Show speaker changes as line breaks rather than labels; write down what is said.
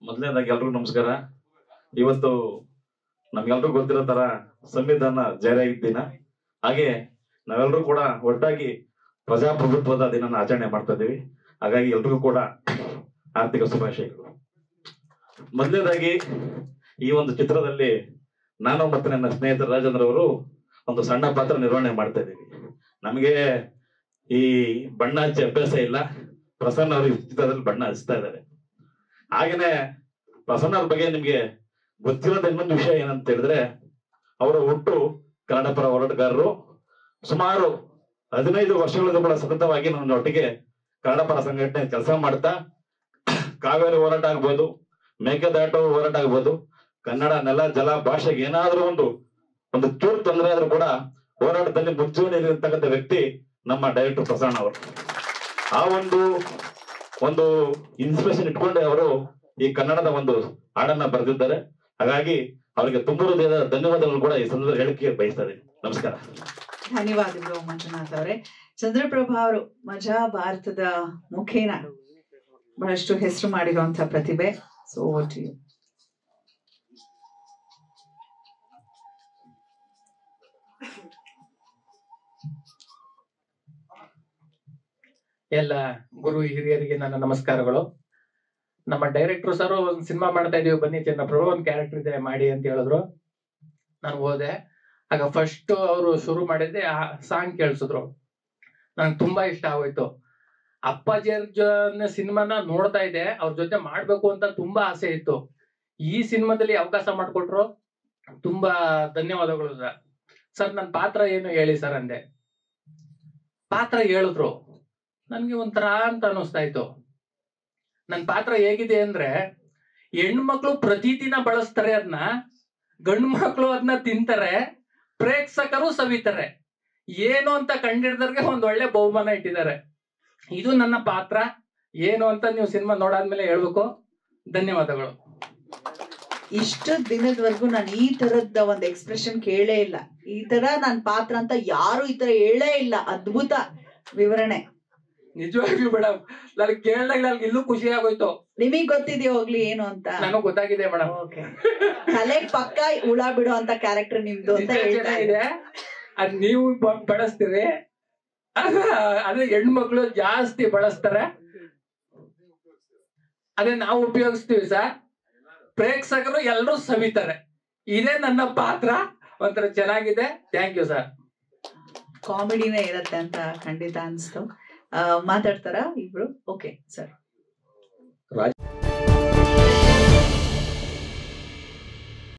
ಮೊದಲನೇದಾಗಿ ಎಲ್ರಿಗೂ ನಮಸ್ಕಾರ ಇವತ್ತು ನಮ್ಗೆಲ್ರಿಗೂ ಗೊತ್ತಿರೋ ತರ ಸಂವಿಧಾನ ಜಾರಿಯಾಗಿದ್ದ ದಿನ ಹಾಗೆ ನಾವೆಲ್ಲರೂ ಕೂಡ ಒಟ್ಟಾಗಿ ಪ್ರಜಾಪ್ರಭುತ್ವದ ದಿನನ ಆಚರಣೆ ಮಾಡ್ತಾ ಇದ್ದೀವಿ ಹಾಗಾಗಿ ಎಲ್ರಿಗೂ ಕೂಡ ಆರ್ಥಿಕ ಶುಭಾಶಯಗಳು ಮೊದಲನೇದಾಗಿ ಈ ಒಂದು ಚಿತ್ರದಲ್ಲಿ ನಾನು ಮತ್ತೆ ನನ್ನ ಸ್ನೇಹಿತರ ರಾಜೇಂದ್ರ ಅವರು ಒಂದು ಸಣ್ಣ ಪಾತ್ರ ನಿರ್ವಹಣೆ ಮಾಡ್ತಾ ಇದ್ದೀವಿ ನಮಗೆ ಈ ಬಣ್ಣ ಹಚ್ಚಿ ಅಭ್ಯಾಸ ಇಲ್ಲ ಪ್ರಸನ್ನ ಅವರು ಈ ಚಿತ್ರದಲ್ಲಿ ಬಣ್ಣ ಹಚ್ತಾ ಇದ್ದಾರೆ ಹಾಗೇನೆ ಪ್ರಸನ್ನ ಅವ್ರ ಬಗ್ಗೆ ನಿಮ್ಗೆ ಗೊತ್ತಿರೋದ ಇನ್ನೊಂದು ವಿಷಯ ಏನಂತ ಹೇಳಿದ್ರೆ ಅವರ ಹುಟ್ಟು ಕನ್ನಡ ಪರ ಹೋರಾಟಗಾರರು ಸುಮಾರು ಹದಿನೈದು ವರ್ಷಗಳಿಂದ ಕೂಡ ಸತತವಾಗಿ ನನ್ನ ಒಟ್ಟಿಗೆ ಕನ್ನಡ ಪರ ಸಂಘಟನೆ ಕೆಲಸ ಮಾಡ್ತಾ ಕಾವೇರಿ ಹೋರಾಟ ಆಗ್ಬೋದು ಮೇಕೆದಾಟು ಹೋರಾಟ ಆಗ್ಬೋದು ಕನ್ನಡ ನೆಲ ಜಲ ಭಾಷೆಗೆ ಏನಾದ್ರೂ ಒಂದು ಒಂದು ಚೂರು ತೊಂದರೆ ಆದ್ರೂ ಕೂಡ ಹೋರಾಟದಲ್ಲಿ ಮುಂಚೂಣಿಯಲ್ಲಿ ಇರ್ತಕ್ಕಂಥ ವ್ಯಕ್ತಿ ನಮ್ಮ ಡೈರೆಕ್ಟರ್ ಪ್ರಸನ್ನ ಅವರು ಆ ಒಂದು ಒಂದು ಇನ್ಸ್ಪಿರೇಷನ್ ಇಟ್ಕೊಂಡೆ ಅವರು ಈ ಕನ್ನಡದ ಒಂದು ಹಾಡನ್ನ ಬರೆದಿದ್ದಾರೆ ಹಾಗಾಗಿ ಅವರಿಗೆ ತುಂಬ ಹೃದಯದ ಧನ್ಯವಾದಗಳು ಕೂಡ ಈ ಸಂದರ್ಭದಲ್ಲಿ ಹೇಳಿಕೆ ಬಯಸ್ತಾ ಇದ್ದೀನಿ ನಮಸ್ಕಾರ
ಧನ್ಯವಾದಗಳು ಮಂಜುನಾಥ್ ಅವರೇ ಚಂದ್ರಪ್ರಭಾ ಅವರು ಮಜಾ ಭಾರತದ ಮುಖೇನ ಬಹಳಷ್ಟು ಹೆಸರು ಮಾಡಿರುವಂತಹ ಪ್ರತಿಭೆ ಸೊ
ಎಲ್ಲ ಗುರು ಹಿರಿಯರಿಗೆ ನನ್ನ ನಮಸ್ಕಾರಗಳು ನಮ್ಮ ಡೈರೆಕ್ಟರ್ ಸರ್ ಒಂದು ಸಿನಿಮಾ ಮಾಡ್ತಾ ಇದೀವಿ ಬನ್ನಿ ಚಂದ್ರಪ್ರಭು ಒಂದು ಕ್ಯಾರೆಕ್ಟರ್ ಇದೆ ಮಾಡಿ ಅಂತ ಹೇಳಿದ್ರು ನಾನು ಹೋದೆ ಆಗ ಫಸ್ಟ್ ಅವರು ಶುರು ಮಾಡಿದ್ದೆ ಆ ಸಾಂಗ್ ಕೇಳಿಸಿದ್ರು ನಂಗೆ ತುಂಬಾ ಇಷ್ಟ ಆಗೋಯ್ತು ಅಪ್ಪಾಜಿ ಸಿನಿಮಾನ ನೋಡ್ತಾ ಇದ್ದೆ ಅವ್ರ ಜೊತೆ ಮಾಡ್ಬೇಕು ಅಂತ ತುಂಬಾ ಆಸೆ ಇತ್ತು ಈ ಸಿನಿಮಾದಲ್ಲಿ ಅವಕಾಶ ಮಾಡಿಕೊಟ್ರು ತುಂಬಾ ಧನ್ಯವಾದಗಳು ಸರ್ ಸರ್ ನನ್ನ ಪಾತ್ರ ಏನು ಹೇಳಿ ಸರ್ ಅಂದೆ ಪಾತ್ರ ಹೇಳಿದ್ರು ನನ್ಗೆ ಒಂಥರ ಅಂತ ಅನಿಸ್ತಾ ಇತ್ತು ನನ್ ಪಾತ್ರ ಹೇಗಿದೆ ಅಂದ್ರೆ ಹೆಣ್ಮಕ್ಳು ಪ್ರತಿದಿನ ಬಳಸ್ತಾರೆ ಅದನ್ನ ಗಂಡು ಮಕ್ಳು ಅದನ್ನ ತಿಂತಾರೆ ಪ್ರೇಕ್ಷಕರು ಸವಿತಾರೆ ಏನು ಅಂತ ಕಂಡಿಡ್ದವ್ರಿಗೆ ಒಂದ್ ಒಳ್ಳೆ ಬಹುಮಾನ ಇಟ್ಟಿದ್ದಾರೆ ಇದು ನನ್ನ ಪಾತ್ರ ಏನು ಅಂತ ನೀವು ಸಿನಿಮಾ ನೋಡಾದ್ಮೇಲೆ ಹೇಳ್ಬೇಕು ಧನ್ಯವಾದಗಳು
ಇಷ್ಟು ದಿನದವರೆಗೂ ನಾನು ಈ ತರದ ಒಂದು ಎಕ್ಸ್ಪ್ರೆಷನ್ ಕೇಳೇ ಇಲ್ಲ ಈ ತರ ನನ್ ಪಾತ್ರ ಅಂತ ಯಾರು ಈ ತರ ಹೇಳೇ ಇಲ್ಲ ಅದ್ಭುತ ವಿವರಣೆ
ನಿಜವಾಗ್ಲೂ ಮೇಡಮ್ ನನಗೆ ಕೇಳಿದಾಗ ನನ್ಗೆ ಇಲ್ಲೂ ಖುಷಿ ಆಗೋಯ್ತು
ನಿಮಗ್ ಗೊತ್ತಿದೆಯಾ ಹೋಗ್ಲಿ ಏನು ಅಂತ
ನನಗ್ ಗೊತ್ತಾಗಿದೆ ಮೇಡಮ್
ಓಕೆ ತಲೆ ಪಕ್ಕ ಹುಳ ಬಿಡೋ ಅಂತ ಕ್ಯಾರೆಕ್ಟರ್ ನಿಮ್ದು ಅಂತ ಹೇಳ್ತಾ ಇದ್ದೆ
ಚೆನ್ನಾಗಿದೆ ಅದ್ ನೀವು ಬ- ಬಳಸ್ತೀರಿ ಅದ- ಅದೇ ಹೆಣ್ಮಕ್ಳು ಜಾಸ್ತಿ ಬಳಸ್ತಾರೆ ಅದೇ ನಾವು ಉಪಯೋಗಿಸ್ತೀವಿ ಸರ್ ಪ್ರೇಕ್ಷಕರು ಎಲ್ಲರೂ ಸವಿತಾರೆ ಇದೇ ನನ್ನ ಪಾತ್ರ ಒಂಥರ ಚೆನ್ನಾಗಿದೆ ಥ್ಯಾಂಕ್ ಯು ಸರ್
ಕಾಮಿಡಿನೇ ಇರತ್ತೆ ಅಂತ ಖಂಡಿತ ಅನ್ಸ್ತು ಆ, ಮಾತಾಡ್ತಾರಾ ಇಬ್ರು ಓಕೆ ಸರ್